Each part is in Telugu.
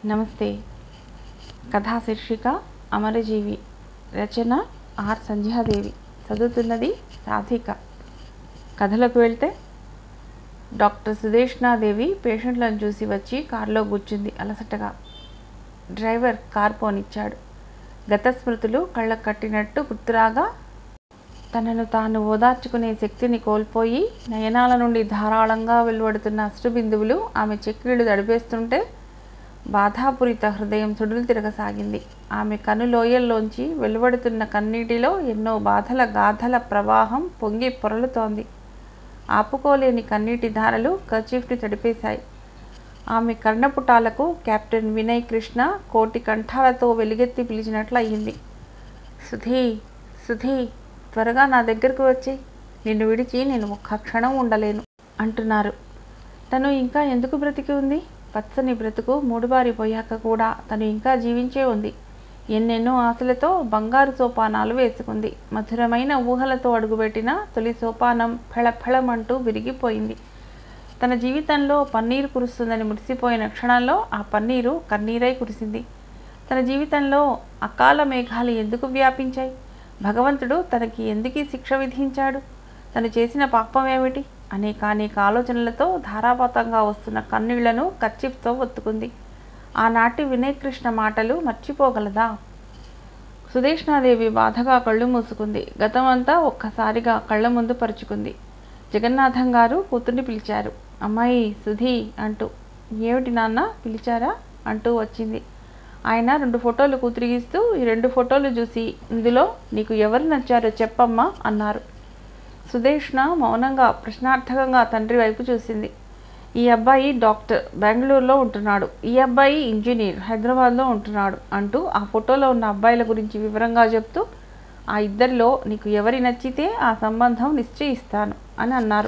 నమస్తే కథా శీర్షిక అమరజీవి రచన ఆర్ సంధ్యాదేవి చదువుతున్నది రాధిక కథలోకి వెళ్తే డాక్టర్ సుదేష్నాదేవి పేషెంట్లను చూసి వచ్చి కారులో కూర్చుంది అలసటగా డ్రైవర్ కార్ పోనిచ్చాడు గత స్మృతులు కళ్ళకు కట్టినట్టు గుర్తురాగా తనను తాను ఓదార్చుకునే శక్తిని కోల్పోయి నయనాల నుండి ధారాళంగా వెలువడుతున్న అశ్రుబిందువులు ఆమె చెక్కిళ్ళు తడిపేస్తుంటే బాధాపూరిత హృదయం సుడులు తిరగసాగింది ఆమె కనులోయల్లోంచి వెలువడుతున్న కన్నీటిలో ఎన్నో బాధల గాథల ప్రవాహం పొంగి పొరలుతోంది ఆపుకోలేని కన్నీటి ధారలు కర్చీఫ్ని తడిపేశాయి ఆమె కర్ణపుటాలకు కెప్టెన్ వినయ్ కృష్ణ కోటి కంఠాలతో వెలుగెత్తి పిలిచినట్లు అయ్యింది సుధీ సుధీ త్వరగా నా దగ్గరకు వచ్చి నిన్ను విడిచి నేను ఒక్క క్షణం ఉండలేను అంటున్నారు తను ఇంకా ఎందుకు బ్రతికి ఉంది పచ్చని బ్రతుకు మూడుబారిపోయాక కూడా తను ఇంకా జీవించే ఉంది ఎన్నెన్నో ఆశలతో బంగారు సోపానాలు వేసుకుంది మధురమైన ఊహలతో అడుగుపెట్టిన తొలి సోపానం ఫెళఫెళమంటూ విరిగిపోయింది తన జీవితంలో పన్నీరు కురుస్తుందని మురిసిపోయిన క్షణంలో ఆ పన్నీరు కన్నీరై కురిసింది తన జీవితంలో అకాల మేఘాలు ఎందుకు వ్యాపించాయి భగవంతుడు తనకి ఎందుకు ఈ శిక్ష విధించాడు తను చేసిన పాపం ఏమిటి అనేక అనేక ఆలోచనలతో ధారాపాతంగా వస్తున్న కన్నీళ్లను కచ్చిఫ్తో ఒత్తుకుంది ఆనాటి వినయ్ కృష్ణ మాటలు మర్చిపోగలదా సుదేష్ణాదేవి బాధగా కళ్ళు మూసుకుంది గతమంతా ఒక్కసారిగా కళ్ళ ముందు పరుచుకుంది జగన్నాథం గారు కూతుర్ని పిలిచారు అమ్మాయి సుధీ అంటూ ఏమిటి నాన్న పిలిచారా అంటూ వచ్చింది ఆయన రెండు ఫోటోలు కూతురిగిస్తూ ఈ రెండు ఫోటోలు చూసి ఇందులో నీకు ఎవరు నచ్చారో చెప్పమ్మా అన్నారు సుదేష్ణ మౌనంగా ప్రశ్నార్థకంగా తండ్రి వైపు చూసింది ఈ అబ్బాయి డాక్టర్ బెంగళూరులో ఉంటున్నాడు ఈ అబ్బాయి ఇంజనీర్ హైదరాబాద్లో ఉంటున్నాడు అంటూ ఆ ఫోటోలో ఉన్న అబ్బాయిల గురించి వివరంగా చెప్తూ ఆ ఇద్దరిలో నీకు ఎవరి నచ్చితే ఆ సంబంధం నిశ్చయిస్తాను అని అన్నారు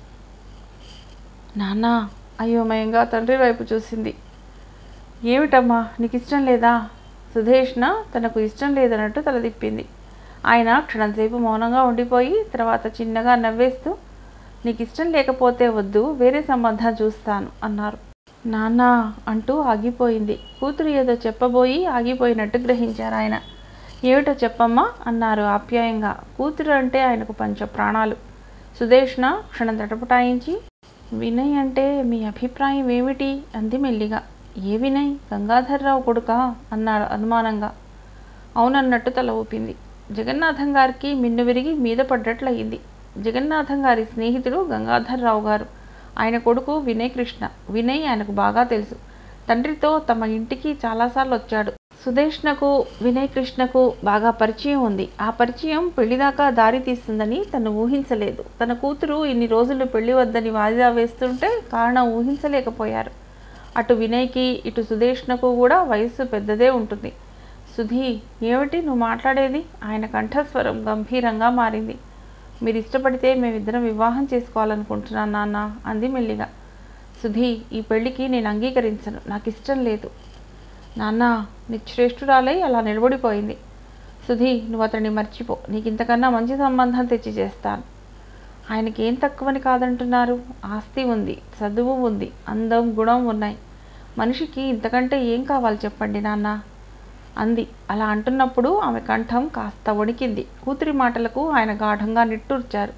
నాన్న అయోమయంగా తండ్రి వైపు చూసింది ఏమిటమ్మా నీకు ఇష్టం లేదా సుధేష్ణ తనకు ఇష్టం లేదన్నట్టు తలదిప్పింది ఆయన క్షణంసేపు మౌనంగా ఉండిపోయి తర్వాత చిన్నగా నవ్వేస్తూ నీకు ఇష్టం లేకపోతే వద్దు వేరే సంబంధం చూస్తాను అన్నారు నాన్న అంటూ ఆగిపోయింది కూతురు ఏదో చెప్పబోయి ఆగిపోయినట్టు గ్రహించారు ఆయన ఏమిటో చెప్పమ్మా అన్నారు ఆప్యాయంగా కూతురు అంటే ఆయనకు పంచ ప్రాణాలు సుదేష్ణ క్షణం తటపటాయించి వినయ్ అంటే మీ అభిప్రాయం ఏమిటి అంది మెల్లిగా ఏ వినయ్ గంగాధర్రావు కొడుకా అన్నాడు అనుమానంగా అవునన్నట్టు తల ఊపింది జగన్నాథం గారికి మిన్ను విరిగి మీద పడ్డట్లయింది జగన్నాథం గారి స్నేహితుడు గంగాధర్రావు గారు ఆయన కొడుకు వినయ్ కృష్ణ వినయ్ ఆయనకు బాగా తెలుసు తండ్రితో తమ ఇంటికి చాలాసార్లు వచ్చాడు సుదేష్ణకు వినయ్ కృష్ణకు బాగా పరిచయం ఉంది ఆ పరిచయం పెళ్లిదాకా దారి తీస్తుందని తను ఊహించలేదు తన కూతురు ఇన్ని రోజులు పెళ్లి వద్దని వాయిదా వేస్తుంటే కారణం ఊహించలేకపోయారు అటు వినయ్కి ఇటు సుదేష్ణకు కూడా వయస్సు పెద్దదే ఉంటుంది సుధీ ఏమిటి నువ్వు మాట్లాడేది ఆయన కంఠస్వరం గంభీరంగా మారింది మీరు ఇష్టపడితే మేమిద్దరం వివాహం చేసుకోవాలనుకుంటున్నాను నాన్న అంది మెల్లిగా సుధీ ఈ పెళ్లికి నేను అంగీకరించను నాకు ఇష్టం లేదు నాన్న నిశ్రేష్ఠురాలై అలా నిలబడిపోయింది సుధీ నువ్వు అతన్ని మర్చిపో నీకు ఇంతకన్నా మంచి సంబంధం తెచ్చి చేస్తాను ఆయనకి ఏం తక్కువని కాదంటున్నారు ఆస్తి ఉంది చదువు ఉంది అందం గుణం ఉన్నాయి మనిషికి ఇంతకంటే ఏం కావాలి చెప్పండి నాన్న అంది అలా అంటున్నప్పుడు ఆమె కంఠం కాస్త వణికింది కూతురి మాటలకు ఆయన గాఢంగా నిట్టూర్చారు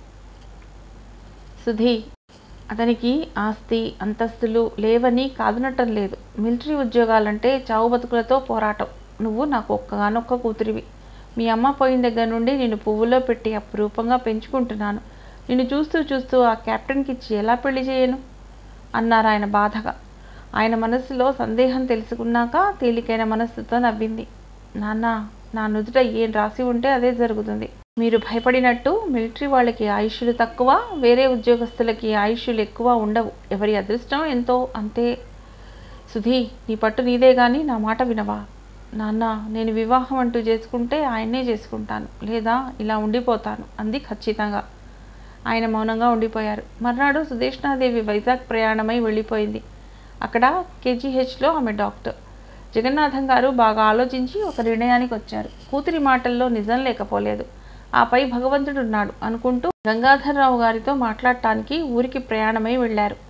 సుధీ అతనికి ఆస్తి అంతస్తులు లేవని కాదునటం లేదు మిలిటరీ ఉద్యోగాలంటే చావు బతుకులతో పోరాటం నువ్వు నాకు ఒక్కగానొక్క కూతురివి మీ అమ్మ పోయిన దగ్గర నుండి నేను పువ్వులో పెట్టి అపురూపంగా పెంచుకుంటున్నాను నిన్ను చూస్తూ చూస్తూ ఆ కెప్టెన్కి ఇచ్చి ఎలా పెళ్లి చేయను అన్నారు ఆయన బాధగా ఆయన మనస్సులో సందేహం తెలుసుకున్నాక తేలికైన మనస్సుతో నవ్వింది నాన్న నా నుదుట ఏం రాసి ఉంటే అదే జరుగుతుంది మీరు భయపడినట్టు మిలిటరీ వాళ్ళకి ఆయుష్లు తక్కువ వేరే ఉద్యోగస్తులకి ఆయుష్లు ఎక్కువ ఉండవు ఎవరి అదృష్టం ఎంతో అంతే సుధీ నీ పట్టు నీదే కానీ నా మాట వినవా నాన్న నేను వివాహం అంటూ చేసుకుంటే ఆయన్నే చేసుకుంటాను లేదా ఇలా ఉండిపోతాను అంది ఖచ్చితంగా ఆయన మౌనంగా ఉండిపోయారు మర్నాడు సుదేష్ణాదేవి వైజాగ్ ప్రయాణమై వెళ్ళిపోయింది అక్కడ కేజీహెచ్లో ఆమె డాక్టర్ జగన్నాథం గారు బాగా ఆలోచించి ఒక నిర్ణయానికి వచ్చారు కూతురి మాటల్లో నిజం లేకపోలేదు ఆపై భగవంతుడు ఉన్నాడు అనుకుంటూ గంగాధర్రావు గారితో మాట్లాడటానికి ఊరికి ప్రయాణమై వెళ్ళారు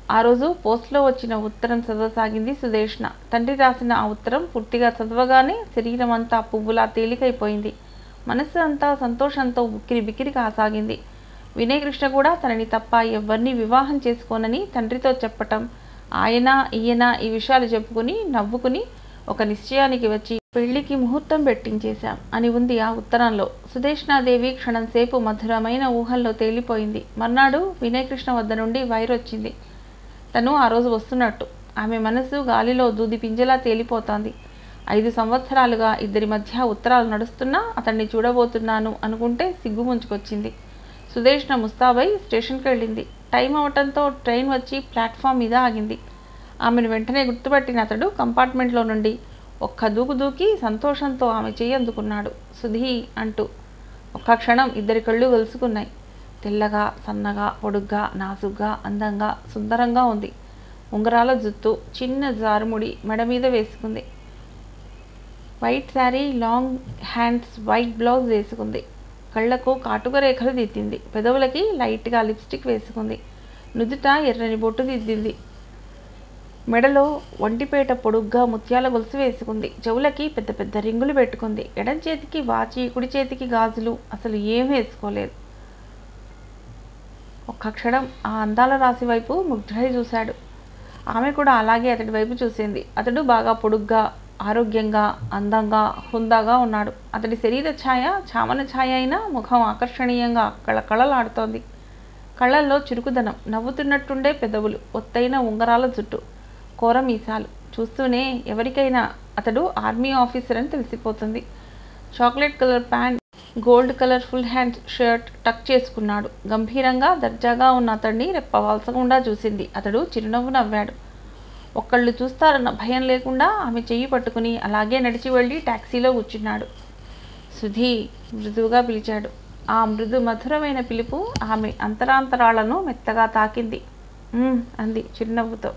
ఆ రోజు పోస్ట్లో వచ్చిన ఉత్తరం చదవసాగింది సుదేష్ణ తండ్రి రాసిన ఆ ఉత్తరం పూర్తిగా చదవగానే శరీరం అంతా పువ్వులా తేలికైపోయింది మనస్సు అంతా సంతోషంతో ఉక్కిరి బిక్కిరి కాసాగింది వినయ్ కృష్ణ కూడా తనని తప్ప ఎవరిని వివాహం చేసుకోనని తండ్రితో చెప్పటం ఆయన ఈయన ఈ విషయాలు చెప్పుకుని నవ్వుకుని ఒక నిశ్చయానికి వచ్చి పెళ్లికి ముహూర్తం పెట్టించేశాం అని ఉంది ఆ ఉత్తరంలో సుదేష్ణాదేవి క్షణం సేపు మధురమైన ఊహల్లో తేలిపోయింది మర్నాడు వినయ్ కృష్ణ వద్ద నుండి వైర్ వచ్చింది తను ఆ రోజు వస్తున్నట్టు ఆమె మనసు గాలిలో దూది పింజలా తేలిపోతోంది ఐదు సంవత్సరాలుగా ఇద్దరి మధ్య ఉత్తరాలు నడుస్తున్నా అతన్ని చూడబోతున్నాను అనుకుంటే సిగ్గు ముంచుకొచ్చింది సుదేష్ణ ముస్తాబై స్టేషన్కి వెళ్ళింది టైం అవటంతో ట్రైన్ వచ్చి ప్లాట్ఫామ్ మీద ఆగింది ఆమెను వెంటనే గుర్తుపట్టిన అతడు కంపార్ట్మెంట్లో నుండి ఒక్క దూకు దూకి సంతోషంతో ఆమె చెయ్యి అందుకున్నాడు సుధీ అంటూ ఒక్క క్షణం ఇద్దరి కళ్ళు కలుసుకున్నాయి తెల్లగా సన్నగా పొడుగ్గా నాసుగ్గా అందంగా సుందరంగా ఉంది ఉంగరాల జుత్తు చిన్న జారుముడి మెడ మీద వేసుకుంది white sari long hands white blouse వేసుకుంది కళ్ళకు కాటుక రేఖలు దిద్దింది పెదవులకి లైట్గా లిప్స్టిక్ వేసుకుంది నుదుట ఎర్రని బొట్టు దిద్దింది మెడలో ఒంటిపేట పొడుగ్గా ముత్యాల గొలుసు వేసుకుంది చెవులకి పెద్ద పెద్ద రింగులు పెట్టుకుంది ఎడం చేతికి వాచి కుడి చేతికి గాజులు అసలు ఏం వేసుకోలేదు ఒక్క క్షణం ఆ అందాల రాశి వైపు ముగ్ధుడై చూశాడు ఆమె కూడా అలాగే అతడి వైపు చూసింది అతడు బాగా పొడుగ్గా ఆరోగ్యంగా అందంగా హుందాగా ఉన్నాడు అతడి శరీర ఛాయ చామన ఛాయ అయినా ముఖం ఆకర్షణీయంగా కళకళలాడుతోంది కళ్ళల్లో చురుకుదనం నవ్వుతున్నట్టుండే పెదవులు ఒత్తైన ఉంగరాల జుట్టు కోర మీసాలు చూస్తూనే ఎవరికైనా అతడు ఆర్మీ ఆఫీసర్ అని తెలిసిపోతుంది chocolate colour pant gold colour full hand shirt tuck చేసుకున్నాడు గంభీరంగా దర్జాగా ఉన్న అతడిని రెప్పవాల్సకుండా చూసింది అతడు చిరునవ్వు నవ్వాడు ఒక్కళ్ళు చూస్తారన్న భయం లేకుండా ఆమె చెయ్యి పట్టుకుని అలాగే నడిచి వెళ్ళి టాక్సీలో కూర్చున్నాడు సుధీ మృదువుగా పిలిచాడు ఆ మృదు మధురమైన పిలుపు ఆమె అంతరాంతరాలను మెత్తగా తాకింది "ఉమ్," అంది చిరునవ్వుతో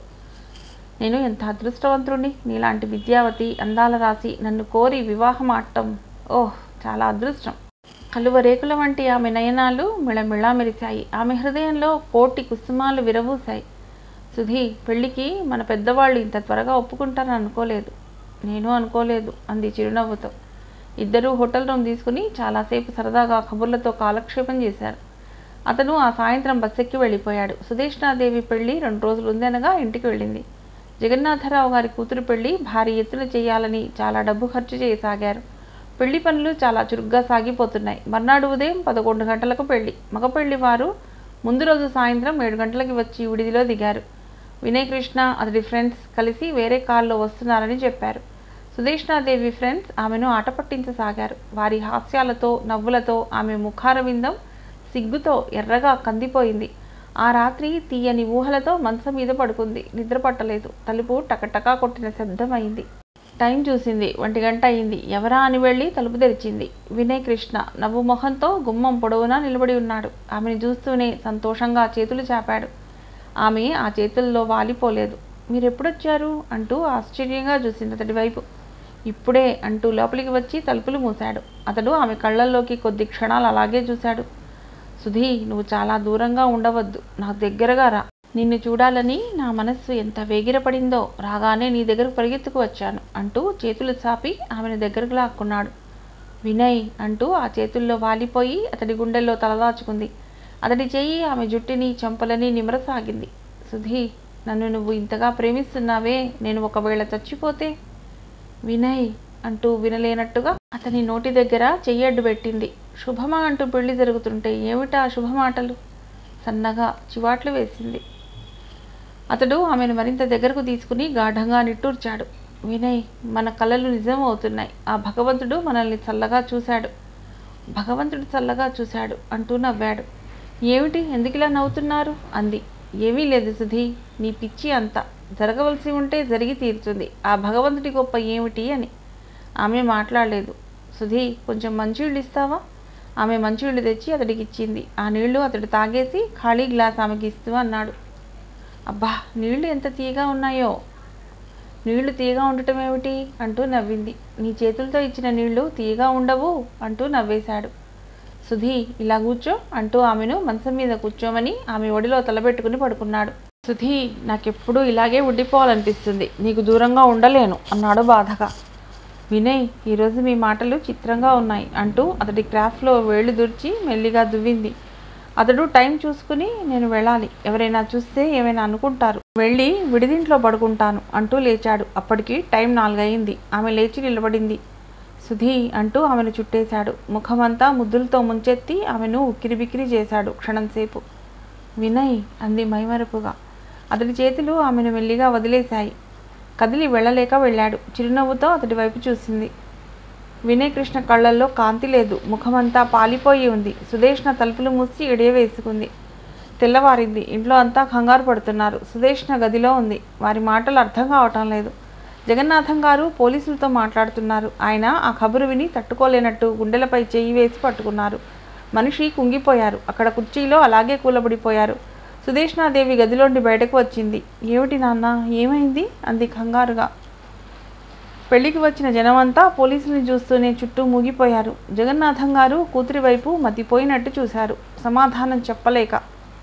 నేను ఎంత అదృష్టవంతుడిని నీలాంటి విద్యావతి అందాల రాసి నన్ను కోరి వివాహం ఆడటం ఓహ్ చాలా అదృష్టం కలువ రేకుల వంటి ఆమె నయనాలు మిళమిళా మెరిశాయి ఆమె హృదయంలో కోటి కుసుమాలు విరవూశాయి సుధీ పెళ్ళికి మన పెద్దవాళ్ళు ఇంత త్వరగా ఒప్పుకుంటారని అనుకోలేదు నేను అనుకోలేదు అంది చిరునవ్వుతో ఇద్దరూ హోటల్ రూమ్ తీసుకుని చాలాసేపు సరదాగా కబుర్లతో కాలక్షేపం చేశారు అతను ఆ సాయంత్రం బస్సెక్కి వెళ్ళిపోయాడు సుదేష్ణాదేవి పెళ్లి రెండు రోజులు ఉందనగా ఇంటికి వెళ్ళింది జగన్నాథరావు గారి కూతురు పెళ్లి భారీ ఎత్తున చేయాలని చాలా డబ్బు ఖర్చు చేయసాగారు పెళ్లి పనులు చాలా చురుగ్గా సాగిపోతున్నాయి మర్నాడు ఉదయం పదకొండు గంటలకు పెళ్లి మగ పెళ్లి వారు ముందు రోజు సాయంత్రం ఏడు గంటలకి వచ్చి విడిదిలో దిగారు వినయ్ కృష్ణ అతడి ఫ్రెండ్స్ కలిసి వేరే కారులో వస్తున్నారని చెప్పారు సుదేష్ణాదేవి ఫ్రెండ్స్ ఆమెను ఆట పట్టించసాగారు వారి హాస్యాలతో నవ్వులతో ఆమె ముఖారవిందం సిగ్గుతో ఎర్రగా కందిపోయింది ఆ రాత్రి తీయని ఊహలతో మంచం మీద పడుకుంది నిద్ర పట్టలేదు తలుపు టకటకా కొట్టిన శబ్దమైంది టైం చూసింది ఒంటి గంట అయింది ఎవరా అని వెళ్ళి తలుపు తెరిచింది వినయ్ కృష్ణ నవ్వు మొహంతో గుమ్మం పొడవునా నిలబడి ఉన్నాడు ఆమెను చూస్తూనే సంతోషంగా చేతులు చాపాడు ఆమె ఆ చేతుల్లో వాలిపోలేదు మీరెప్పుడొచ్చారు అంటూ ఆశ్చర్యంగా చూసింది అతడి వైపు ఇప్పుడే అంటూ లోపలికి వచ్చి తలుపులు మూశాడు అతడు ఆమె కళ్ళల్లోకి కొద్ది క్షణాలు అలాగే చూశాడు సుధీ నువ్వు చాలా దూరంగా ఉండవద్దు నాకు దగ్గరగా రా నిన్ను చూడాలని నా మనస్సు ఎంత వేగిరపడిందో రాగానే నీ దగ్గరకు పరిగెత్తుకు వచ్చాను అంటూ చేతులు చాపి ఆమెను దగ్గరకు లాక్కున్నాడు వినయ్ అంటూ ఆ చేతుల్లో వాలిపోయి అతడి గుండెల్లో తలదాచుకుంది అతడి చెయ్యి ఆమె జుట్టుని చెంపలని నిమరసాగింది సుధీ నన్ను నువ్వు ఇంతగా ప్రేమిస్తున్నావే నేను ఒకవేళ చచ్చిపోతే వినయ్ అంటూ వినలేనట్టుగా అతని నోటి దగ్గర చెయ్యడ్డు పెట్టింది శుభమా అంటూ పెళ్లి జరుగుతుంటే ఏమిటా శుభమాటలు సన్నగా చివాట్లు వేసింది అతడు ఆమెను మరింత దగ్గరకు తీసుకుని గాఢంగా నిట్టూర్చాడు వినయ్ మన కలలు నిజం అవుతున్నాయి ఆ భగవంతుడు మనల్ని చల్లగా చూశాడు భగవంతుడు చల్లగా చూశాడు అంటూ నవ్వాడు ఏమిటి ఎందుకిలా నవ్వుతున్నారు అంది ఏమీ లేదు సుధీ నీ పిచ్చి అంతా జరగవలసి ఉంటే జరిగి తీరుతుంది ఆ భగవంతుడి గొప్ప ఏమిటి అని ఆమె మాట్లాడలేదు సుధీ కొంచెం మంచినీళ్ళు ఇస్తావా ఆమె మంచినీళ్ళు తెచ్చి అతడికి ఇచ్చింది ఆ నీళ్లు అతడు తాగేసి ఖాళీ గ్లాస్ ఆమెకి ఇస్తూ అన్నాడు అబ్బా నీళ్లు ఎంత తీయగా ఉన్నాయో నీళ్లు తీయగా ఉండటం ఏమిటి అంటూ నవ్వింది నీ చేతులతో ఇచ్చిన నీళ్లు తీయగా ఉండవు అంటూ నవ్వేశాడు సుధీ ఇలా కూర్చో అంటూ ఆమెను మంచం మీద కూర్చోమని ఆమె ఒడిలో తలబెట్టుకుని పడుకున్నాడు సుధీ నాకెప్పుడూ ఇలాగే ఉండిపోవాలనిపిస్తుంది నీకు దూరంగా ఉండలేను అన్నాడు బాధగా వినయ్ ఈరోజు మీ మాటలు చిత్రంగా ఉన్నాయి అంటూ అతడి క్రాఫ్ట్లో వేళ్ళు దుర్చి మెల్లిగా దువ్వింది అతడు టైం చూసుకుని నేను వెళ్ళాలి ఎవరైనా చూస్తే ఏమైనా అనుకుంటారు వెళ్ళి విడిదింట్లో పడుకుంటాను అంటూ లేచాడు అప్పటికి టైం నాలుగయింది ఆమె లేచి నిలబడింది సుధీ అంటూ ఆమెను చుట్టేశాడు ముఖమంతా ముద్దులతో ముంచెత్తి ఆమెను ఉక్కిరిబిక్కిరి చేశాడు క్షణంసేపు వినయ్ అంది మైమరపుగా అతడి చేతులు ఆమెను మెల్లిగా వదిలేశాయి కదిలి వెళ్ళలేక వెళ్ళాడు చిరునవ్వుతో అతడి వైపు చూసింది వినయ్ కృష్ణ కళ్ళల్లో కాంతి లేదు ముఖమంతా పాలిపోయి ఉంది సుదేష్ణ తలుపులు మూసి ఎడియ వేసుకుంది తెల్లవారింది ఇంట్లో అంతా కంగారు పడుతున్నారు సుదేష్ణ గదిలో ఉంది వారి మాటలు అర్థం కావటం లేదు జగన్నాథం గారు పోలీసులతో మాట్లాడుతున్నారు ఆయన ఆ కబురు విని తట్టుకోలేనట్టు గుండెలపై చేయి వేసి పట్టుకున్నారు మనిషి కుంగిపోయారు అక్కడ కుర్చీలో అలాగే కూలబడిపోయారు సుదేష్ణాదేవి గదిలోండి బయటకు వచ్చింది ఏమిటి నాన్న ఏమైంది అంది కంగారుగా పెళ్లికి వచ్చిన జనమంతా పోలీసుల్ని చూస్తూనే చుట్టూ మూగిపోయారు జగన్నాథం గారు కూతురి వైపు మతిపోయినట్టు చూశారు సమాధానం చెప్పలేక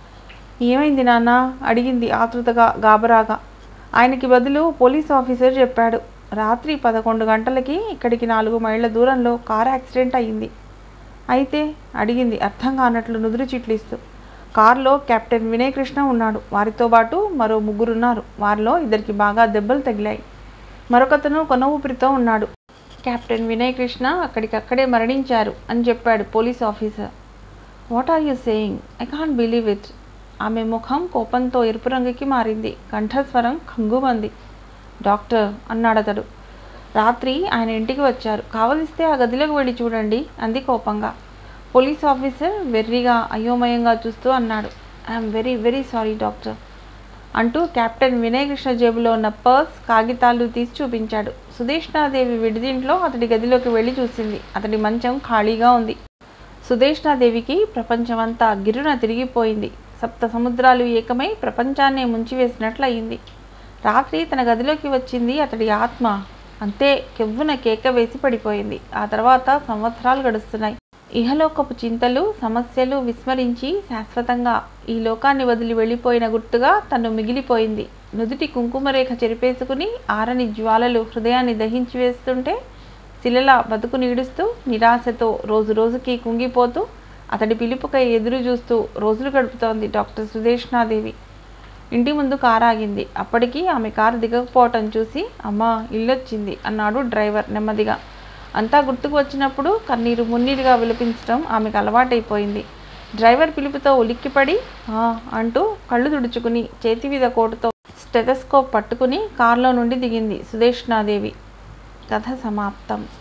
ఏమైంది నాన్న అడిగింది ఆతృతగా గాబరాగా ఆయనకి బదులు పోలీస్ ఆఫీసర్ చెప్పాడు రాత్రి పదకొండు గంటలకి ఇక్కడికి నాలుగు మైళ్ళ దూరంలో కార్ యాక్సిడెంట్ అయ్యింది అయితే అడిగింది అర్థం కానట్లు నుదురు చిట్లిస్తూ కారులో కెప్టెన్ వినయ్ కృష్ణ ఉన్నాడు వారితో పాటు మరో ముగ్గురున్నారు వారిలో ఇద్దరికి బాగా దెబ్బలు తగిలాయి మరొకతను కొన ఊపిరితో ఉన్నాడు కెప్టెన్ వినయ్ కృష్ణ అక్కడికక్కడే మరణించారు అని చెప్పాడు police officer what are you saying I can't believe it ఆమె ముఖం కోపంతో ఎరుపు రంగుకి మారింది కంఠస్వరం కంగుమంది డాక్టర్ అన్నాడతడు రాత్రి ఆయన ఇంటికి వచ్చారు కావలిస్తే ఆ గదిలోకి వెళ్ళి చూడండి అంది కోపంగా పోలీస్ ఆఫీసర్ వెర్రిగా అయోమయంగా చూస్తూ అన్నాడు I'm very very sorry doctor అంటూ కెప్టెన్ వినయ్ కృష్ణ జేబులో ఉన్న పర్స్ కాగితాలు తీసి చూపించాడు సుదేష్ణాదేవి విడిదింట్లో అతడి గదిలోకి వెళ్ళి చూసింది అతడి మంచం ఖాళీగా ఉంది సుదేష్ణాదేవికి ప్రపంచమంతా గిరున తిరిగిపోయింది సప్త సముద్రాలు ఏకమై ప్రపంచాన్నే ముంచివేసినట్లు అయింది రాత్రి తన గదిలోకి వచ్చింది అతడి ఆత్మ అంతే కెవ్వున కేక వేసి పడిపోయింది ఆ తర్వాత సంవత్సరాలు గడుస్తున్నాయి ఇహలోకపు చింతలు సమస్యలు విస్మరించి శాశ్వతంగా ఈ లోకాన్ని వదిలి వెళ్ళిపోయిన గుర్తుగా తను మిగిలిపోయింది నుదుటి కుంకుమరేఖ చెరిపేసుకుని ఆరని జ్వాలలు హృదయాన్ని దహించి వేస్తుంటే శిలలా బతుకు నీడుస్తూ నిరాశతో రోజు రోజుకి కుంగిపోతూ అతడి పిలుపుకై ఎదురు చూస్తూ రోజులు గడుపుతోంది డాక్టర్ సుదేష్ణాదేవి ఇంటి ముందు కారు ఆగింది అప్పటికి ఆమె కారు దిగకపోవటం చూసి అమ్మా ఇల్లొచ్చింది అన్నాడు డ్రైవర్ నెమ్మదిగా అంతా గుర్తుకు వచ్చినప్పుడు కన్నీరు మున్నీరుగా విలపించడం ఆమెకు అలవాటైపోయింది డ్రైవర్ పిలుపుతో ఉలిక్కిపడి "ఆ" అంటూ కళ్ళు తుడుచుకుని చేతి మీద కోటుతో స్టెథస్కోప్ పట్టుకుని కారులో నుండి దిగింది సుదేష్ణాదేవి కథ సమాప్తం